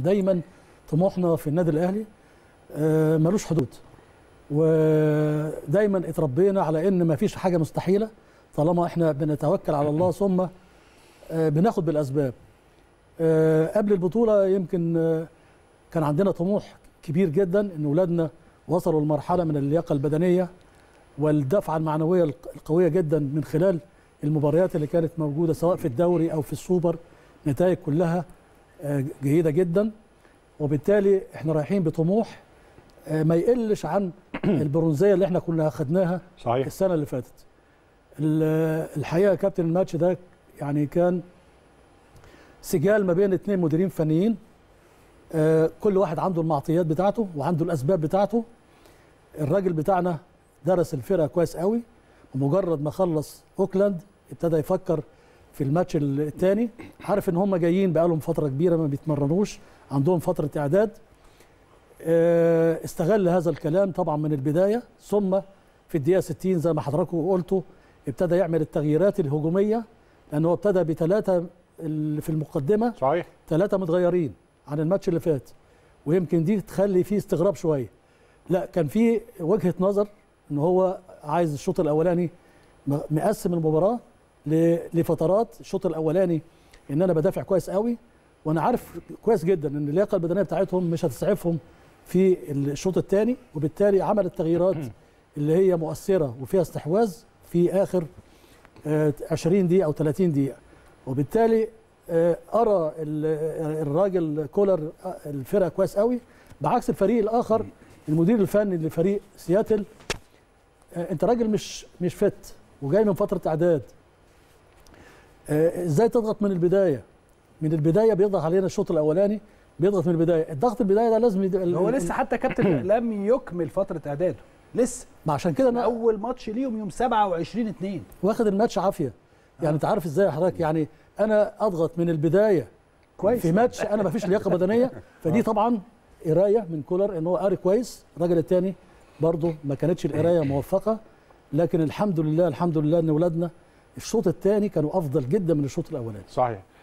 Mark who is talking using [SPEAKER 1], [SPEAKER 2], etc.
[SPEAKER 1] دايما طموحنا في النادي الاهلي آه، ملوش حدود ودايما اتربينا على ان ما فيش حاجه مستحيله طالما احنا بنتوكل على الله ثم آه، بناخد بالاسباب آه، قبل البطوله يمكن آه، كان عندنا طموح كبير جدا ان اولادنا وصلوا لمرحله من اللياقه البدنيه والدفعه المعنويه الق- القويه جدا من خلال المباريات اللي كانت موجوده سواء في الدوري او في السوبر نتائج كلها آه، جيده جدا وبالتالي احنا رايحين بطموح آه، ما يقلش عن البرونزيه اللي احنا كنا خدناها
[SPEAKER 2] صحيح
[SPEAKER 1] السنه اللي فاتت ال- الحقيقه يا كابتن الماتش ده يعني كان سجال ما بين اثنين مديرين فنيين آه، كل واحد عنده المعطيات بتاعته وعنده الاسباب بتاعته الراجل بتاعنا درس الفرقه كويس قوي ومجرد ما خلص اوكلاند ابتدى يفكر في الماتش الثاني عارف ان هم جايين بقالهم فتره كبيره ما بيتمرنوش عندهم فتره اعداد آه، استغل هذا الكلام طبعا من البدايه ثم في الدقيقه 60 زي ما حضراتكم قلتوا ابتدى يعمل التغييرات الهجوميه لانه ابتدى بثلاثه ال- في المقدمه
[SPEAKER 2] صحيح
[SPEAKER 1] ثلاثه متغيرين عن الماتش اللي فات ويمكن دي تخلي فيه استغراب شويه لا كان في وجهه نظر ان هو عايز الشوط الاولاني م- مقسم المباراه ل- لفترات الشوط الاولاني ان انا بدافع كويس قوي وانا عارف كويس جدا ان اللياقه البدنيه بتاعتهم مش هتسعفهم في الشوط الثاني وبالتالي عمل التغييرات اللي هي مؤثره وفيها استحواذ في اخر آه، 20 دقيقه او 30 دقيقه وبالتالي آه، ارى ال- الراجل كولر آه، الفرقه كويس قوي بعكس الفريق الاخر المدير الفني لفريق سياتل آه، انت راجل مش مش فت وجاي من فتره اعداد آه، ازاي تضغط من البدايه من البدايه بيضغط علينا الشوط الاولاني بيضغط من البدايه الضغط البدايه ده لازم يد- ال-
[SPEAKER 3] هو
[SPEAKER 1] ال-
[SPEAKER 3] لسه حتى كابتن لم يكمل فتره اعداده لسه
[SPEAKER 1] ما عشان كده انا
[SPEAKER 3] اول ماتش ليهم يوم 27 2
[SPEAKER 1] واخد الماتش عافيه يعني انت عارف ازاي يا حضرتك يعني انا اضغط من البدايه
[SPEAKER 3] كويس
[SPEAKER 1] في ماتش انا ما فيش لياقه بدنيه فدي طبعا قرايه من كولر ان هو قاري كويس الراجل الثاني برضه ما كانتش القرايه موفقه لكن الحمد لله الحمد لله ان اولادنا الشوط الثاني كانوا افضل جدا من الشوط الاولاني
[SPEAKER 2] صحيح